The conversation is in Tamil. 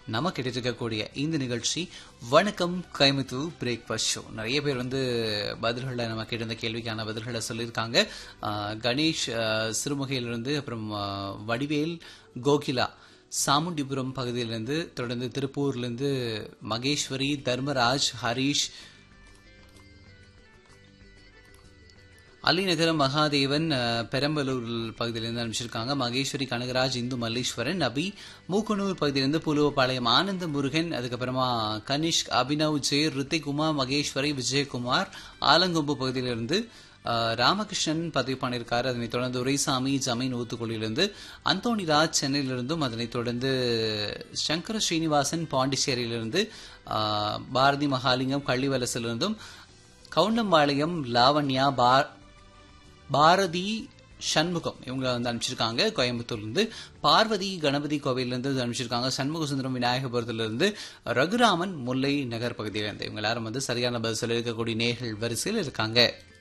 நம்ம கேட்டுட்டு இருக்கக்கூடிய இந்த நிகழ்ச்சி வணக்கம் கைமுத்து பிரேக்ஃபாஸ்ட் ஷோ நிறைய பேர் வந்து பதில்களை நம்ம கேட்டிருந்த கேள்விக்கான பதில்களை சொல்லியிருக்காங்க ஆஹ் கணேஷ் ஆஹ் சிறுமுகையிலிருந்து அப்புறம் ஆஹ் வடிவேல் கோகிலா சாமுண்டிபுரம் பகுதியிலிருந்து தொடர்ந்து திருப்பூர்லேருந்து மகேஸ்வரி தர்மராஜ் ஹரீஷ் அலிநகரம் மகாதேவன் அஹ், பெரம்பலூர் பகுதியிலிருந்து அனுப்பிச்சிருக்காங்க மகேஸ்வரி கனகராஜ் இந்து மல்லேஸ்வரன் அபி மூக்கனூர் பகுதியிலிருந்து புலுவப்பாளையம் ஆனந்த முருகன் அதுக்கப்புறமா கனிஷ்க் அபினவ் ஜே ரித்திகுமார் மகேஸ்வரி விஜயகுமார் ஆலங்கொம்பு பகுதியிலிருந்து அஹ், ராமகிருஷ்ணன் பதிவு பண்ணியிருக்காரு அதனைத் தொடர்ந்து உரைசாமி ஜமீன் ஊத்துக்குழியிலிருந்து அந்தோணி ராஜ் சென்னையிலிருந்தும் அதனைத் தொடர்ந்து சங்கர ஸ்ரீனிவாசன் பாண்டிச்சேரியிலிருந்து அஹ், பாரதி மகாலிங்கம் கள்ளிவலசிலிருந்தும் கவுண்டம்பாளையம் லாவண்யா பார் பாரதி சண்முகம் இவங்க வந்து அனுப்பிச்சிருக்காங்க கோயம்புத்தூர்லேருந்து பார்வதி கணபதி கோவிலிருந்து அனுப்பிச்சிருக்காங்க சண்முக சுந்தரம் விநாயகபுரத்திலிருந்து ரகுராமன் முல்லை நகர் பகுதியிலிருந்து இவங்க எல்லாரும் வந்து சரியான பதில் சொல்லியிருக்கக்கூடிய நேர்கள் வரிசையில் இருக்காங்க